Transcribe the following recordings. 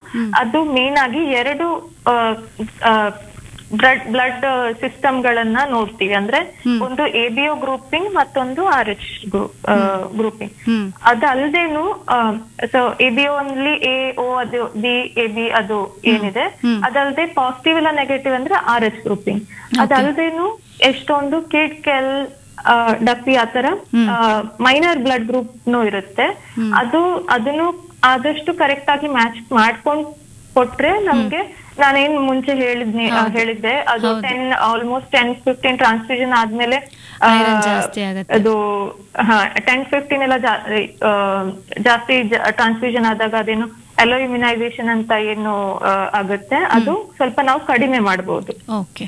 ಅದು ಮೇನ್ ಆಗಿ ಎರಡು ಬ್ಲಡ್ ಬ್ಲಡ್ ಸಿಸ್ಟಮ್ ಗಳನ್ನ ನೋಡ್ತೀವಿ ಅಂದ್ರೆ ಒಂದು ಎಬಿಒ ಗ್ರೂಪಿಂಗ್ ಮತ್ತೊಂದು ಆರ್ ಎಚ್ ಗ್ರೂಪಿಂಗ್ ಹ್ಮ್ ಅದಲ್ದೇನು ಸೊ ಎಬಿಒ ಅಲ್ಲಿ ಎ ಓ ಅದು ಬಿ ಎ ಬಿ ಅದು ಏನಿದೆ ಅದಲ್ದೆ ಪಾಸಿಟಿವ್ ಇಲ್ಲ ನೆಗೆಟಿವ್ ಅಂದ್ರೆ ಆರ್ ಎಚ್ ಗ್ರೂಪಿಂಗ್ ಅದಲ್ದೇನು ಎಷ್ಟೊಂದು ಕಿಡ್ ಕೆಲ್ ಡಫಿ ಆತರ ಮೈನರ್ ಬ್ಲಡ್ ಗ್ರೂಪ್ ಇರುತ್ತೆ ಅದು ಅದನ್ನು ಆದಷ್ಟು ಕರೆಕ್ಟ್ ಆಗಿ ಮ್ಯಾಚ್ ಮಾಡ್ಕೊಂಡ್ ಕೊಟ್ರೆ ನಮ್ಗೆ ನಾನೇನ್ ಮುಂಚೆ ಹೇಳಿದ್ನಿ ಆ, ಹೇಳಿದ್ದೆ ಅದು ten almost ten fifteen transfusion ಆದ್ಮೇಲೆ ಆ, Iron ಜಾಸ್ತಿ ಆಗತ್ತೆ. ಅದು ಟೆನ್ ಫಿಫ್ಟೀನ್ ಎಲ್ಲ ಜಾ- ಆ, ಜಾಸ್ತಿ ಟ್ರಾನ್ಸ್ಫ್ಯೂಷನ್ ಆದಾಗ ಅದೇನು ಅಲೋ ಇಮ್ಯುನೈಸೇಷನ್ ಅಂತ ಏನು ಆ, ಆಗುತ್ತೆ ಅದು ಸ್ವಲ್ಪ ನಾವು ಕಡಿಮೆ ಮಾಡಬಹುದು ಓಕೆ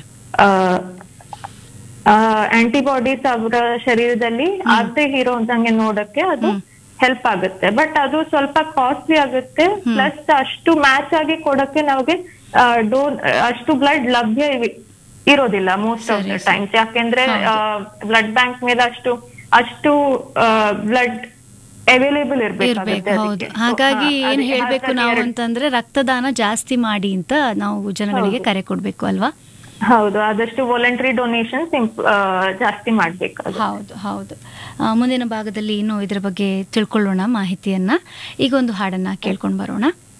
ಆಂಟಿಬಾಡೀಸ್ ಅವರ ಶರೀರದಲ್ಲಿ ಆಗದೆ ಇರೋಂತಂಗೆ ನೋಡಕ್ಕೆ ಅದು ಹೆಲ್ಪ್ ಆಗುತ್ತೆ ಬಟ್ ಅದು ಸ್ವಲ್ಪ ಕಾಸ್ಟ್ಲಿ ಆಗುತ್ತೆ ಪ್ಲಸ್ ಅಷ್ಟು ಮ್ಯಾಚ್ ಆಗಿ ಕೊಡಕ್ಕೆ ನಮಗೆ ಡೋನ್ ಅಷ್ಟು ಬ್ಲಡ್ ಲಭ್ಯ ಇವಿ- ಇರೋದಿಲ್ಲ ಮೋಸ್ಟ್ ಆಫ್ ದ ಟೈಮ್ಸ್ ಯಾಕೆಂದ್ರೆ ಬ್ಲಡ್ ಬ್ಯಾಂಕ್ ಮೇಲೆ ಅಷ್ಟು ಅಷ್ಟು ಬ್ಲಡ್ ಅವೈಲೇಬಲ್ ಇರ್ಬೇಕು ಇರ್ಬೇಕಾಗುತ್ತೆ ಹೌದು ಅದಕ್ಕೆ. So, ಹಾಗಾಗಿ ಹಾ, ಏನ್ ಅದಕ್ಕೆ ಹೇಳ್ಬೇಕು ಹಾಗಾಗಿ ನಾವು ಎರಡು- ಅಂತಂದ್ರೆ ರಕ್ತದಾನ ಜಾಸ್ತಿ ಮಾಡಿ ಅಂತ ನಾವು ಜನಗಳಿಗೆ ಕರೆ ಕೊಡ್ಬೇಕು ಅಲ್ವಾ ಹೌದು ಆದಷ್ಟು ವಾಲಂಟರಿ ಡೊನೇಷನ್ಸ್ ಜಾಸ್ತಿ ಮಾಡ್ಬೇಕು ಹೌದು ಹೌದು ಆ, ಮುಂದಿನ ಭಾಗದಲ್ಲಿ ಇನ್ನು ಇದರ ಬಗ್ಗೆ ತಿಳ್ಕೊಳ್ಳೋಣ ಮಾಹಿತಿಯನ್ನ ಈಗ ಒಂದು ಹಾಡನ್ನ ಕೇಳ್ಕೊಂಡು ಬರೋಣ